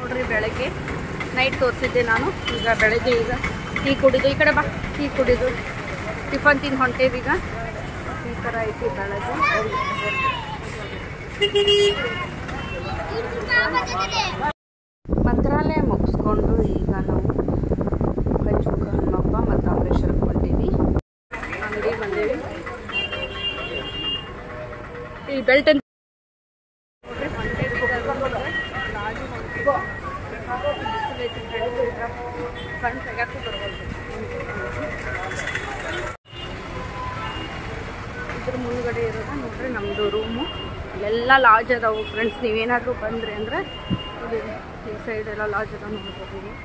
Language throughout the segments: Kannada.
ನೋಡ್ರಿ ಬೆಳಗ್ಗೆ ನೈಟ್ ತೋರಿಸಿದ್ದೆ ನಾನು ಈಗ ಬೆಳಗ್ಗೆ ಈಗ ಟೀ ಕುಡಿದು ಈ ಕಡೆ ಬಾ ಟೀ ಕುಡಿದು ಟಿಫನ್ ತಿಂದು ಹೊಂಟೇವಿ ಈಗ ಈ ಥರ ಐತಿ ಬೆಳಗ್ಗೆ ಮಂತ್ರಾಲಯ ಮುಗಿಸ್ಕೊಂಡು ಈಗ ನಾವು ಪಂಚಮುಖ ಹನುಮಪ್ಪ ಮತ್ತು ಅಂಬೇಶ್ವರಕ್ಕೆ ಹೊಂಟೀವಿ ಅಂಗಡಿ ಬಂದೇವಿ ಈ ಬೆಲ್ಟ್ ಅಂತ ಕಣ್ ತೆಗ್ಯಾಕು ಬರ್ಬೋದು ಇದ್ರ ಮುಂದ್ಗಡೆ ಇರೋದು ನೋಡ್ರಿ ನಮ್ಮದು ರೂಮು ಇಲ್ಲೆಲ್ಲ ಲಾಡ್ಜ್ ಅದಾವು ಫ್ರೆಂಡ್ಸ್ ನೀವೇನಾದರೂ ಬಂದ್ರಿ ಅಂದ್ರೆ ಇಲ್ಲಿ ಈ ಸೈಡ್ ಎಲ್ಲ ಲಾಡ್ಜ್ ಅದಾವ ನೋಡ್ಬೋದು ನೀವು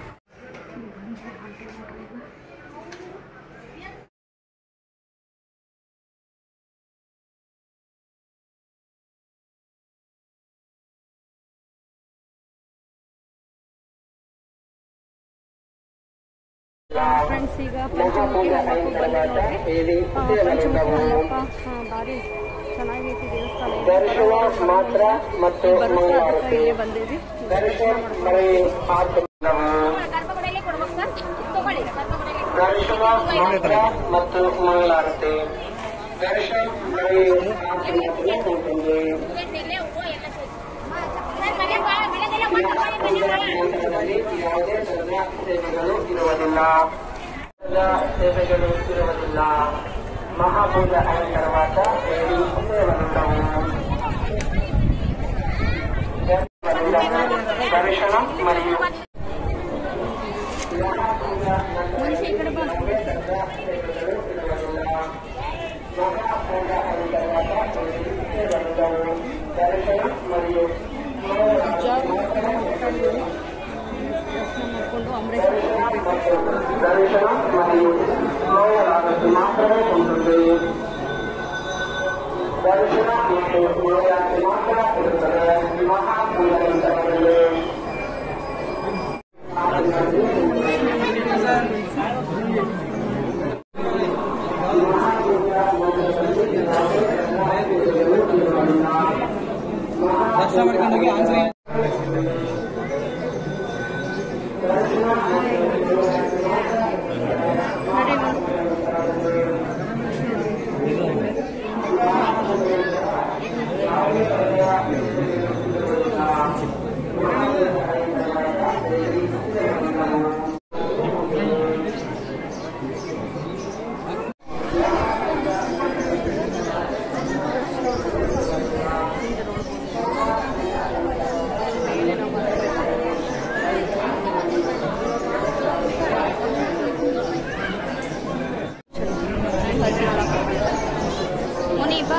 ಫ್ರೆಂಡ್ಸ್ ಈಗ ಪಂಚಮುಖಿ ಹನುಮಪ್ಪ ಬಂದ ನೋಡ್ರಿ ಆ, ಪಂಚಮುಖಿ ಹನುಮಪ್ಪ ಆ, ಭಾರಿ ಚೆನ್ನಾಗೈತಿ ದೇವಸ್ಥಾನ ಇದೆ. ದರ್ಶನ ಮಾತ್ರ ಮತ್ತು ಬರುತ್ತೆ ಅದಕ್ಕೆ ಇಲ್ಲೇ ಬಂದೇವಿ ದರ್ಶನ ಮಳೆ ಆತ್ಮವು ದರ್ಶನ ಮಾತ್ರ ಮತ್ತು ಮಂಗಳಾರತಿ ದರ್ಶನ ಮಳೆ ಆತ್ಮಕ್ಕೆ ಹೋಗುತ್ತದೆ ನಂತರದಲ್ಲಿ ಯಾವುದೇ ತರಹದ ಸೇವೆಗಳು ಇರುವುದಿಲ್ಲ ಸೇವೆಗಳು ಇರುವುದಿಲ್ಲ ಮಹಾಪೂಜೆ ಆದ తర్వాత ಏಳು ಸೇವನಗಳು దర్శనం మరియు ಮನುಷ್ಯ ಈ ಕಡೆ ಬಾ దర్శనం మరియు ದರ್ಶನ ಮಾಡಿಕೊಂಡು ಅಂಬರೀಷ್ ಹೋಗ್ಬೇಕು. దర్శనం మరియు మంగళారతి మాత్రమే ఉంటుంది దర్శన ಮತ್ತು ಮಂಗಳಾರತಿ ಮಾತ್ರ ಇರುತ್ತದೆ ಮಹಾಪೂಜೆ ನಂತರದಲ್ಲಿ ನಡಿ ನೋಡು. ಮುನಿ ಬಾ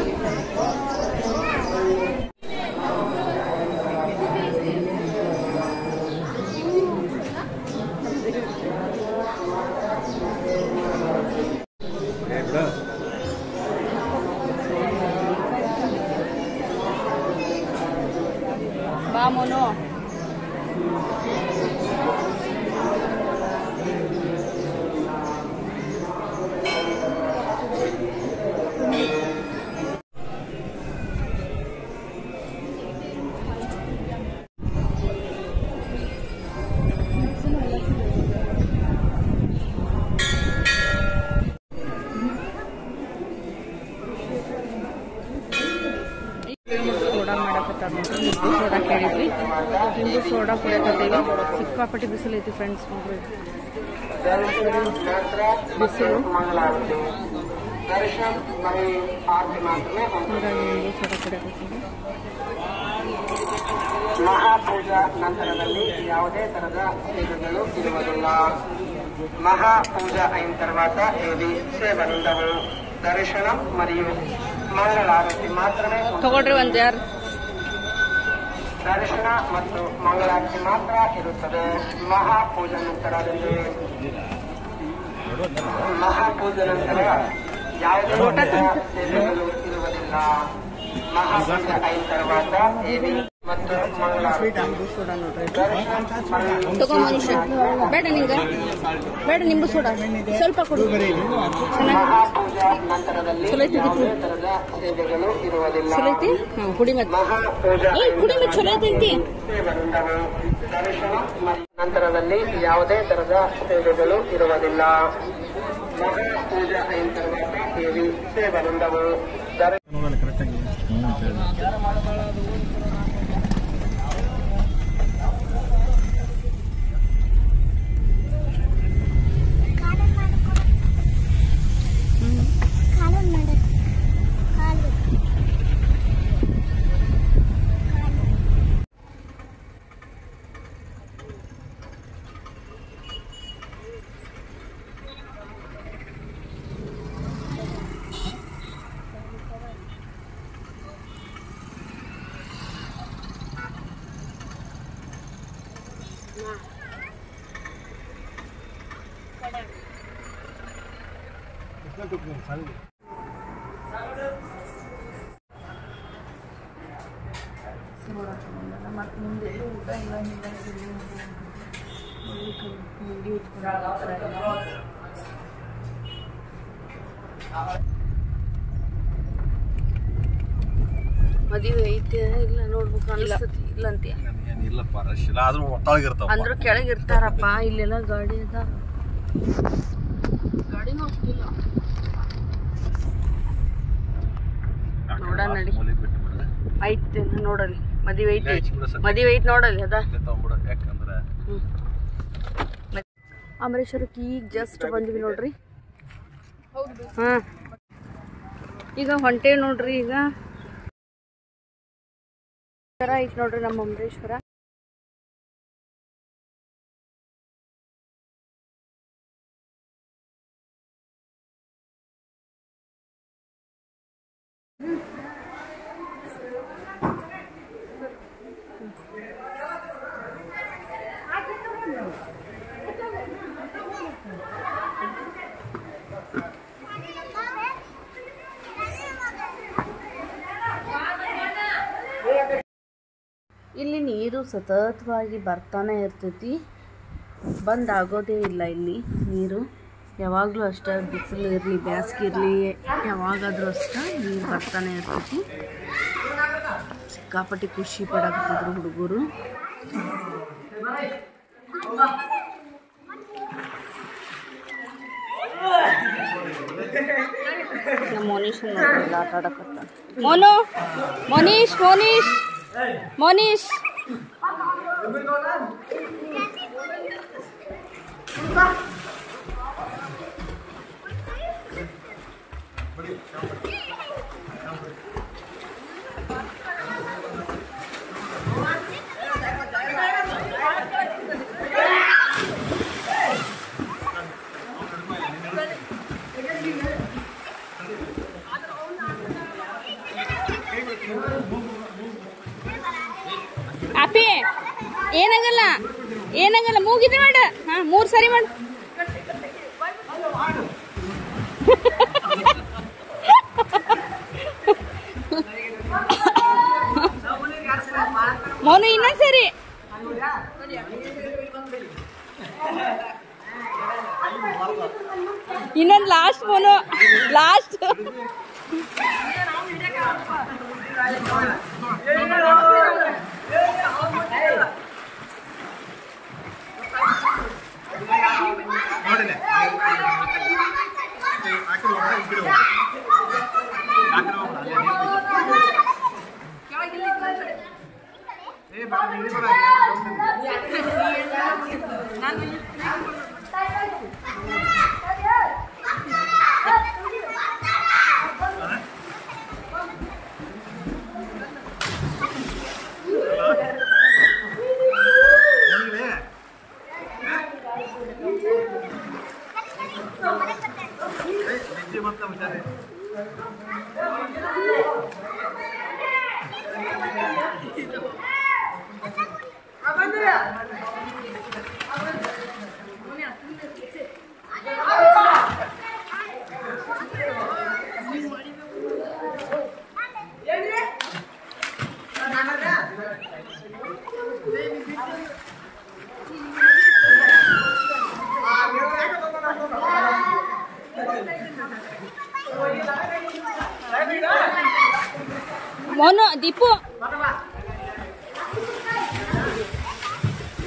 ಬಾ ಮೋನು ಸೋಡಾ ಮಾಡಕತ್ತಾರ ನೋಡ್ರಿ ನಿಂಬು ಸೋಡಾ ಕೇಳಿದ್ವಿ ನಿಂಬು ಸೋಡಾ ಕುಡಿಯಕತ್ತೀವಿ ಸಿಕ್ಕಾಪಟ್ಟಿ ಬಿಸಿಲು ಐತಿ ಫ್ರೆಂಡ್ಸ್ ನೋಡ್ರಿ ಬಿಸಿಲು ಮಂಗಳಾರತಿ ದರ್ಶನ మరియు ಆರತಿ ಮಾತ್ರమే ಹಾಗಾಗಿ ನಿಂಬು ಸೋಡಾ ಕುಡಿಯಕತ್ತೀವಿ ಮಹಾಪೂಜಾ ನಂತರದಲ್ಲಿ ಯಾವುದೇ ತರದ ಸೇವೆಗಳು ಇರುವುದಿಲ್ಲ మహాపూజ అయిన తర్వాత ఏది సేవలుండవు దర్శనం మరియు మంగళారతి మాత్రమే ఉంటుంది. ತಗೊಳ್ರಿ ಒಂದ್ ಯಾರು ದರ್ಶನ ಮತ್ತು ಮಂಗಳಾರತಿ ಮಾತ್ರ ಇರುತ್ತದೆ ಮಹಾಪೂಜೆ ನಂತರದಲ್ಲಿ ಮಹಾಪೂಜೆ ನಂತರ ಯಾವುದೇ ತರಹದ ಸೇವೆಗಳು ಇರುವುದಿಲ್ಲ ಮಹಾಪೂಜೆ అయిన తర్వాత ఏది ಮತ್ತು ಮಂಗಳಾರತಿ ನಿಂಬು ಸೋಡಾ ನೋಡ್ರಿ ದರ್ಶನ మరియు ತಗೋ ಮನುಷ್ಯ ಬೇಡ ನಿಂಗ ಬೇಡ ನಿಂಬು ಸೋಡಾ ಸ್ವಲ್ಪ ಕೊಡು ಚೆನ್ನಾಗಿ ಮಹಾಪೂಜಾ ನಂತರದಲ್ಲಿ ಚಲೋ ಐತಿ ಯಾವುದೇ ತರದ ಸೇವೆಗಳು ಇರುವುದಿಲ್ಲ ಚಲೋ ಐತಿ ಹಾಂ ಕುಡಿ ಮತ್ತೆ ಮಹಾಪೂಜಾ ಏಯ್ ಕುಡಿ ಮತ್ತೆ ಚಲೋ ಐತಿ ಸೇವೆಗಳಿಂದವು ದರ್ಶನ ಮತ್ತು ನಂತರದಲ್ಲಿ ಯಾವುದೇ ತರದ ಸೇವೆಗಳು ಇರುವುದಿಲ್ಲ ಮಹಾ ಪೂಜಾ అయిన తర్వాత ఇవి సేవలుండవు దర్ ಕಾಲು ಮಾಡು ಕಾಲು ಕಾಲು ಮತ್ತು ಮುಂದೆ ಊಟ ಇಲ್ಲ ಮದುವೆ ಐತೆ ಇಲ್ಲ ನೋಡ್ಬೇಕು ಅನಿಸ್ತತಿ ಇಲ್ಲ ಅಂತೀಯ ಏನಿಲ್ಲಪ್ಪ ರಶ್ ಇಲ್ಲ ಆದ್ರೂ ಒಟ್ಟಾಗಿರ್ತಾವ ಅಂದ್ರ ಕೆಳಗೆ ಇರ್ತಾರಪ್ಪ ಇಲ್ಲೆಲ್ಲ ಗಾಡಿ ಅದ ಗಾಡಿನೂ ಅಷ್ಟಿಲ್ಲ ನೋಡ ನಡಿ. ಐತೆ ನೋಡಲಿ ಮದುವೆ ಐತಿ ಮದುವೆ ಐತಿ ನೋಡಲಿ ಅದ ತಗೊಂಡ್ಬಿಡ ಯಾಕಂದ್ರೆ ಅಮರೇಶ್ವರಕ್ಕೆ ಈಗ ಜಸ್ಟ್ ಬಂದ್ವಿ ನೋಡ್ರಿ ಹಾ ಈಗ ಹೊಂಟೇವ್ ನೋಡ್ರಿ ಈಗ ಥರ ಐತಿ ನೋಡ್ರಿ ನಮ್ಮ ಅಮರೇಶ್ವರ ಇಲ್ಲಿ ನೀರು ಸತತವಾಗಿ ಬರ್ತಾನೆ ಇರ್ತೈತಿ ಬಂದ್ ಆಗೋದೇ ಇಲ್ಲ ಇಲ್ಲಿ ನೀರು ಯಾವಾಗಲೂ ಅಷ್ಟೇ ಬಿಸಿಲು ಇರಲಿ ಬ್ಯಾಸ್ಗೆ ಇರಲಿ ಯಾವಾಗಾದ್ರೂ ಅಷ್ಟೇ ನೀರು ಬರ್ತಾನೆ ಇರ್ತೈತಿ ಸಿಕ್ಕಾಪಟ್ಟಿ ಖುಷಿ ಪಡಕತ್ತಿದ್ರು ಹುಡುಗರು ನಮ್ಮ ಮೋನೀಶ್ ನೋಡ್ರಿ ಆಟ ಆಡಕತ್ತ ಮೋನು ಮೋನೀಶ್ ಮೋನೀಶ್ ಮೋನೀಶ್ ಅಪ್ಪಿ ಏನಾಗಲ್ಲ ಏನಾಗಲ್ಲ ಮೂಗಿದೆ ಮಾಡ ಹಾ ಮೂರ್ ಸರಿ ಮಾಡು ಮೋನು ಇನ್ನೊಂದ್ ಸರಿ ಇನ್ನೊಂದ್ ಲಾಸ್ಟ್ ಮೋನು ಲಾಸ್ಟ್ ಮೋನು ದೀಪು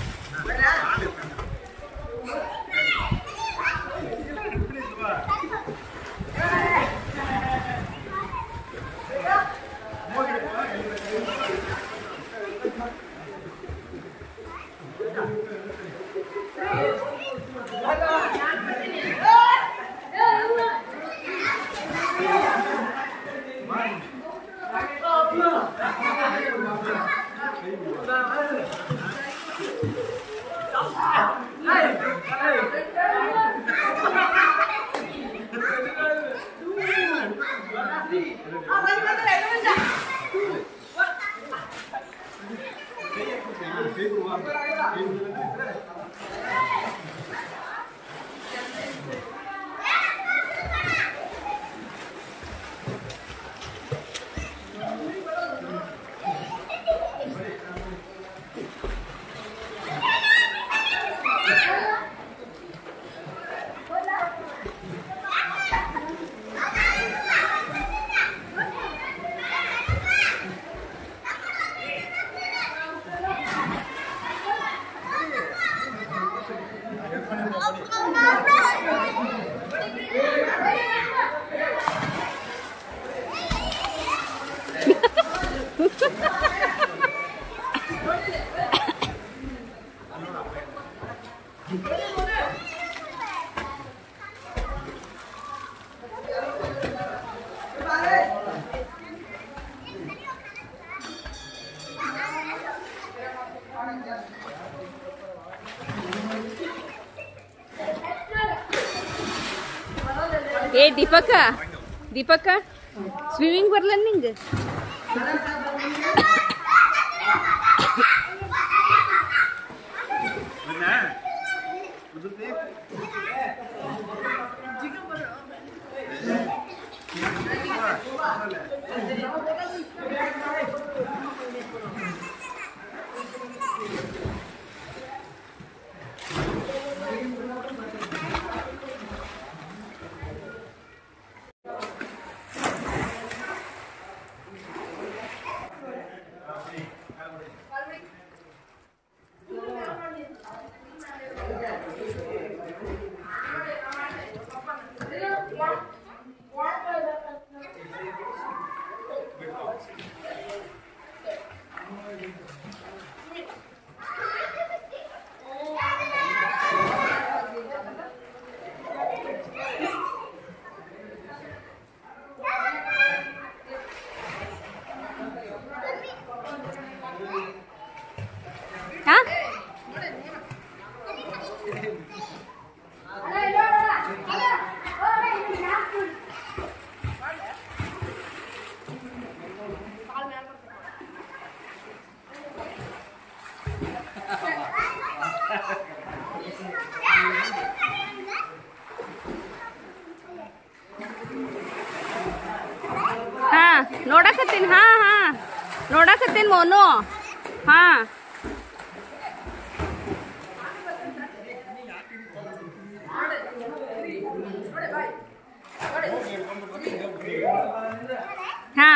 ಏ ದೀಪಕ ದೀಪಕ ಸ್ವಿಮ್ಮಿಂಗ್ ಬರ್ಲ ನಿಂಗೆ ಹಾ ಹಾ ನೋಡಕತ್ತೀನಿ ಹಾ ಹಾ ನೋಡಕತ್ತೀನಿ ಮೋನು ಹಾ ಹಾ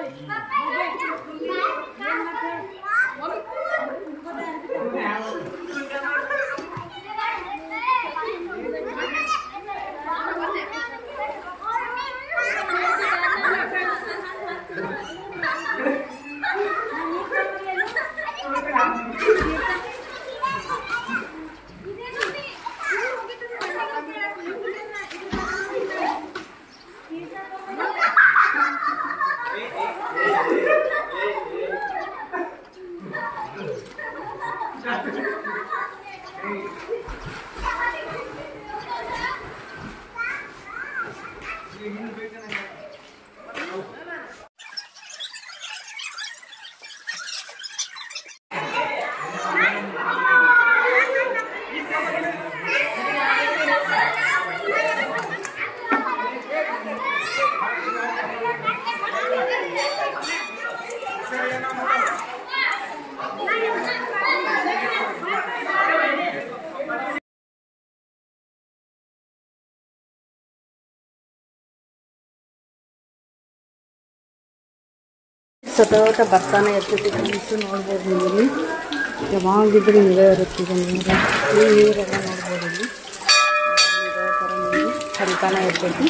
ಸತತ ಬರ್ತಾನೆ ಇರ್ತೈತಿ ಫ್ರೆಂಡ್ಸು ನೋಡ್ಬೋದು ನೀವು ಇಲ್ಲಿ ಯಾವಾಗಿದ್ರು ನೀವೇ ಇರುತ್ತಿದೆ ನೀರು ಈ ನೀರೆಲ್ಲ ನೋಡ್ಬೋದು ಇಲ್ಲಿ ಇದೇ ಥರ ನೀರು ಹರಿತಾನೆ ಇರ್ತೈತಿ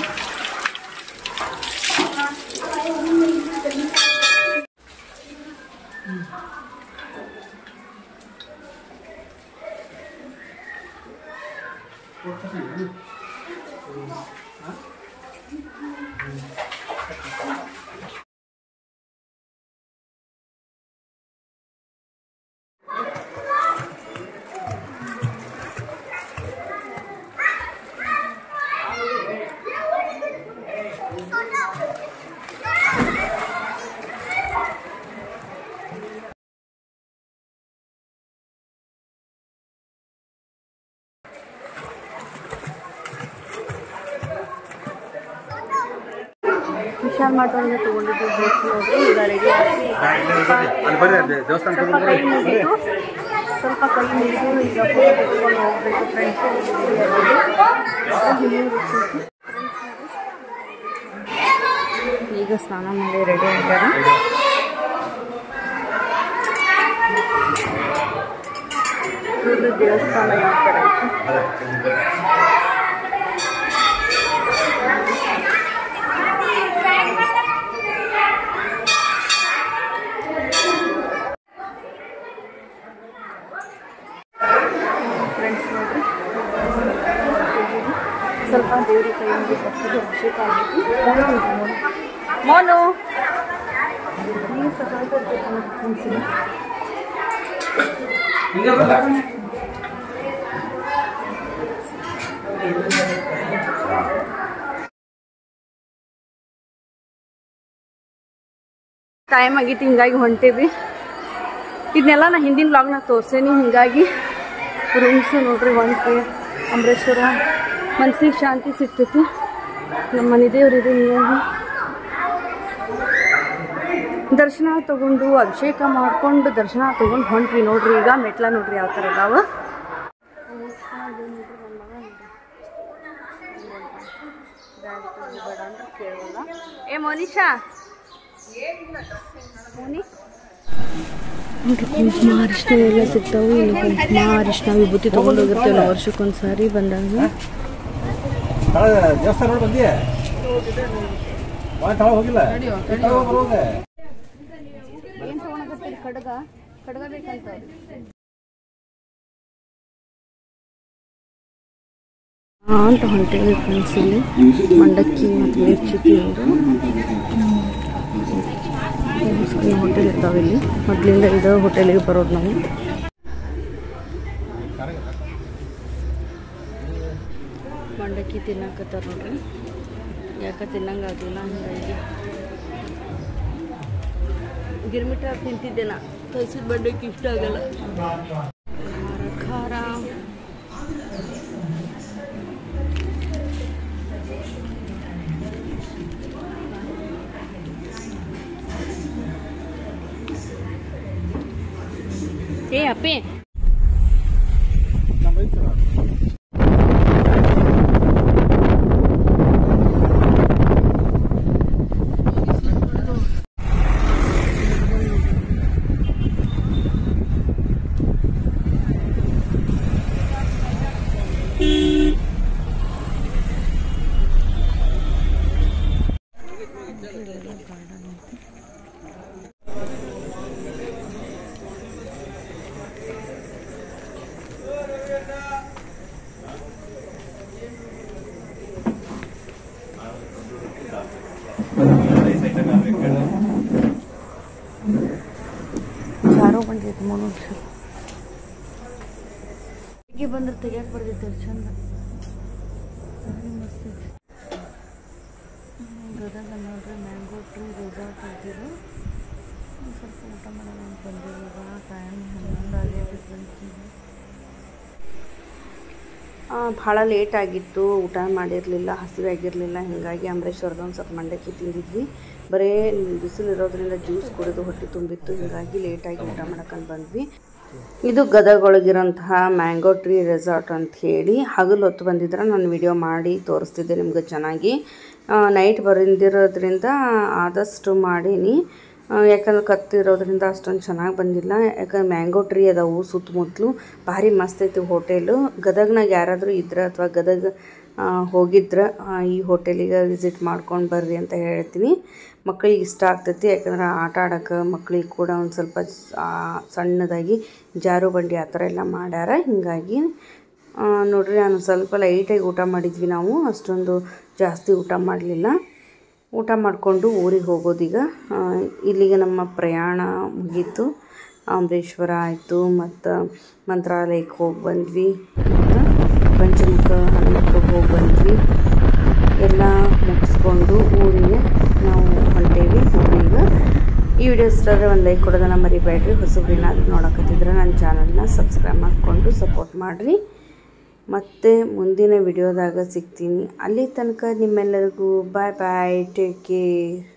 ವಿಶಾಲ್ ಮಾರ್ಟ್ ಒಳಗೆ ತೊಗೊಂಡಿದ್ದು ಡ್ರೆಸ್ ನೋಡ್ರಿ ಈಗ ರೆಡಿ ಆಗಿ ಅಲ್ಲಿ ಬರ್ರಿ ಅಲ್ಲಿ ದೇವಸ್ಥಾನ ಸ್ವಲ್ಪ ಕೈ ಮುಗಿದು ಸ್ವಲ್ಪ ಕೈ ಮುಗಿದು ಈಗ ಫೋಟೋ ತೆಗೆದುಕೊಂಡು ಹೋಗ್ಬೇಕು ಫ್ರೆಂಡ್ಸ್ ಈಗ ಸ್ನಾನ ಮಾಡಿ ರೆಡಿ ಆಗ್ಯಾರ ನೋಡ್ರಿ ದೇವಸ್ಥಾನ ಯಾವ ಥರ ಐತಿ ಫ್ರೆಂಡ್ಸ್ ನೋಡ್ರಿ ಸ್ವಲ್ಪ ದೇವ್ರ ಕೈ ಮುಗಿ ಫಸ್ಟಿಗೆ ಅಭಿಷೇಕ ಆಗಿತ್ತು ಮೋನು ನೀವು ಸಹ ಫ್ರೆಂಡ್ಸ್ ಟೈಮ್ ಆಗೈತಿ ಹಿಂಗಾಗಿ ಹೊಂಟೇವಿ ಇದನ್ನೆಲ್ಲ ನಾ ಹಿಂದಿನ ಬ್ಲಾಗ್ನಾಗ ತೋರ್ಸೇನಿ ಹಿಂಗಾಗಿ ರೂಮ್ಸು ನೋಡ್ರಿ ಹೊಂಟ್ರಿ ಅಂಬರೇಶ್ವರ ಮನ್ಸಿಗೆ ಶಾಂತಿ ಸಿಗ್ತೈತಿ ನಮ್ಮ ಮನೆ ದೇವ್ರಿದೆ ಹಿಂಗಾಗಿ ದರ್ಶನ ತಗೊಂಡು ಅಭಿಷೇಕ ಮಾಡ್ಕೊಂಡು ದರ್ಶನ ತಗೊಂಡು ಹೊಂಟ್ವಿ ನೋಡ್ರಿ ಈಗ ಮೆಟ್ಲ ನೋಡ್ರಿ ಯಾವ ಥರ ಅದಾವ ಏ ಮೋನಿಶಾ ಮೋನಿ ನೋಡ್ರಿ ಕುಂಕುಮ ಅರಿಶಿನ ಎಲ್ಲ ಸಿಗ್ತಾವೆ ಇನ್ನು ಕುಂಕುಮ ಅರಿಶಿನ ವಿಭೂತಿ ತೊಗೊಂಡು ಹೋಗಿರ್ತೇವೆ ನಾವು ವರ್ಷಕ್ಕೊಂದು ಸಾರಿ ಬಂದಾಗ ದೇವಸ್ಥಾನ ನೋಡಿ ಬಂದಿ ತಳ ಹೋಗಿಲ್ಲ ತಳ ಬರೋಗ ಏನು ತೊಗೊಳಕತ್ತೀರಿ ಕಡ್ಗ ಕಡ್ಗ ಬೇಕಂತ ಹಾಂ ಅಂತ ಹೊಂಟೇವಿ ಫ್ರೆಂಡ್ಸ್ ಇಲ್ಲಿ ಮಂಡಕ್ಕಿ ಮತ್ತು ಮಿರ್ಚಿ ತಿಂದು ಸಣ್ಣ ಹೋಟೆಲ್ ಇರ್ತಾವೆ ಇಲ್ಲಿ ಮೊದಲಿಂದ ಇದು ಹೋಟೆಲಿಗೆ ಬರೋದು ನಾವು ಮಂಡಕ್ಕಿ ತಿನ್ನಕತ್ತಾರ ನೋಡ್ರಿ ಯಾಕೆ ತಿನ್ನಂಗಾಗಲಿಲ್ಲ ಹಂಗಾಗಿ ಗಿರ್ಮಿಟ ತಿಂತಿದ್ದೆ ನಾ ತೈಸಿದ ಮಂಡಕ್ಕಿ ಇಷ್ಟ ಆಗಲ್ಲ ಖಾರ ಖಾರ ಏ ಅಪ್ಪಿ ಜಾರು ಬಂಡಿ ಐತಿ ಮನೋಜ್ ಹೀಗೆ ಬಂದ್ರೆ ತೆಗಿಯಕ್ಕೆ ಬರ್ತೈತೆ ಅಲ್ಲಿ ಚಂದ ಭಾರಿ ಮಸ್ತ್ ಐತಿ ಹ್ಮ್, ಗದಗ ನೋಡ್ರಿ ಮ್ಯಾಂಗೋ ಟ್ರೀ ರೆಸಾರ್ಟ್ ಇದ್ದಿರು ಒಂದ್ ಸ್ವಲ್ಪ ಊಟ ಮಾಡೋಣ ಅಂತ ಬಂದಿವಿ ಇವಾಗ ಟೈಮ್ ಹನ್ನೊಂದು ಆಗೈತಿ ಬಂತೀವಿ ಭಾಳ ಲೇಟ್ ಆಗಿತ್ತು ಊಟ ಮಾಡಿರಲಿಲ್ಲ ಹಸಿವೆ ಆಗಿರಲಿಲ್ಲ ಹೀಗಾಗಿ ಅಂಬರೇಶ್ವರದ ಒಂದು ಸ್ವಲ್ಪ ಮಂಡಕ್ಕಿ ತಿಂದಿದ್ವಿ ಬರೀ ಬಿಸಿಲು ಇರೋದ್ರಿಂದ ಜ್ಯೂಸ್ ಕುಡಿದು ಹೊಟ್ಟೆ ತುಂಬಿತ್ತು ಹೀಗಾಗಿ ಲೇಟಾಗಿ ಊಟ ಮಾಡಕ್ಕಂತ ಬಂದ್ವಿ ಇದು ಗದಗೊಳಗಿರೋಂತಹ ಮ್ಯಾಂಗೋ ಟ್ರೀ ರೆಸಾರ್ಟ್ ಅಂತ ಹೇಳಿ ಹಗಲು ಹೊತ್ತು ಬಂದಿದ್ರೆ ನಾನು ವಿಡಿಯೋ ಮಾಡಿ ತೋರಿಸ್ತಿದ್ದೆ ನಿಮ್ಗೆ ಚೆನ್ನಾಗಿ ನೈಟ್ ಬಂದಿರೋದ್ರಿಂದ ಆದಷ್ಟು ಮಾಡೀನಿ ಆ, ಯಾಕಂದ್ರೆ ಕತ್ತಿರೋದ್ರಿಂದ ಅಷ್ಟೊಂದು ಚೆನ್ನಾಗಿ ಬಂದಿಲ್ಲ ಯಾಕಂದ್ರೆ ಮ್ಯಾಂಗೋ ಟ್ರೀ ಅದಾವು ಸುತ್ತಮುತ್ತಲು ಭಾರಿ ಮಸ್ತ್ ಐತಿ ಹೋಟೆಲು ಗದಗ್ನಾಗ ಯಾರಾದರೂ ಇದ್ರೆ ಅಥವಾ ಗದಗ ಆ, ಹೋಗಿದ್ರೆ ಆ, ಈ ಹೋಟೆಲಿಗೆ ವಿಸಿಟ್ ಮಾಡ್ಕೊಂಡು ಬರ್ರಿ ಅಂತ ಹೇಳ್ತೀನಿ ಮಕ್ಕಳಿಗೆ ಇಷ್ಟ ಆಗ್ತೈತಿ ಯಾಕಂದ್ರೆ ಆಟ ಆಡೋಕೆ ಮಕ್ಕಳಿಗೆ ಕೂಡ ಒಂದು ಸ್ವಲ್ಪ ಆ, ಸಣ್ಣದಾಗಿ ಜಾರು ಬಂಡಿ ಆ ಥರ ಎಲ್ಲ ಮಾಡ್ಯಾರ ಹೀಗಾಗಿ ಆ, ನೋಡ್ರಿ ನಾನು ಸ್ವಲ್ಪ ಲೈಟಾಗಿ ಊಟ ಮಾಡಿದ್ವಿ ನಾವು ಅಷ್ಟೊಂದು ಜಾಸ್ತಿ ಊಟ ಮಾಡಲಿಲ್ಲ ಊಟ ಮಾಡಿಕೊಂಡು ಊರಿಗೆ ಹೋಗೋದೀಗ ಆ, ಇಲ್ಲಿಗೆ ನಮ್ಮ ಪ್ರಯಾಣ ಮುಗೀತು ಅಂಬರೇಶ್ವರ ಆಯಿತು ಮತ್ತು ಮಂತ್ರಾಲಯಕ್ಕೆ ಹೋಗಿ ಬಂದ್ವಿ ಮತ್ತು ಪಂಚಮುಖ ಹನುಮಕ್ಕಗೆ ಹೋಗಿ ಬಂದ್ವಿ ಎಲ್ಲ ಮುಗಿಸ್ಕೊಂಡು ಊರಿಗೆ ನಾವು ಹೊಂಟೇವಿ ಊರಿಗೆ ಈ ವಿಡಿಯೋ ಇಷ್ಟ ಆದರೆ ಒಂದು ಲೈಕ್ ಕೊಡೋದನ್ನ ಮರಿಬೇಡ್ರಿ ಹೊಸಬ್ರೇನಾದರೂ ನೋಡಕತ್ತಿದ್ರೆ ನನ್ನ ಚಾನಲ್ನ ಸಬ್ಸ್ಕ್ರೈಬ್ ಮಾಡಿಕೊಂಡು ಸಪೋರ್ಟ್ ಮಾಡಿರಿ ಮತ್ತೆ ಮುಂದಿನ ವಿಡಿಯೋದಾಗ ಸಿಗ್ತೀನಿ ಅಲ್ಲಿ ತನಕ ನಿಮ್ಮೆಲ್ಲರಿಗೂ ಬಾಯ್ ಬಾಯ್ ಟೇಕ್ ಕೇರ್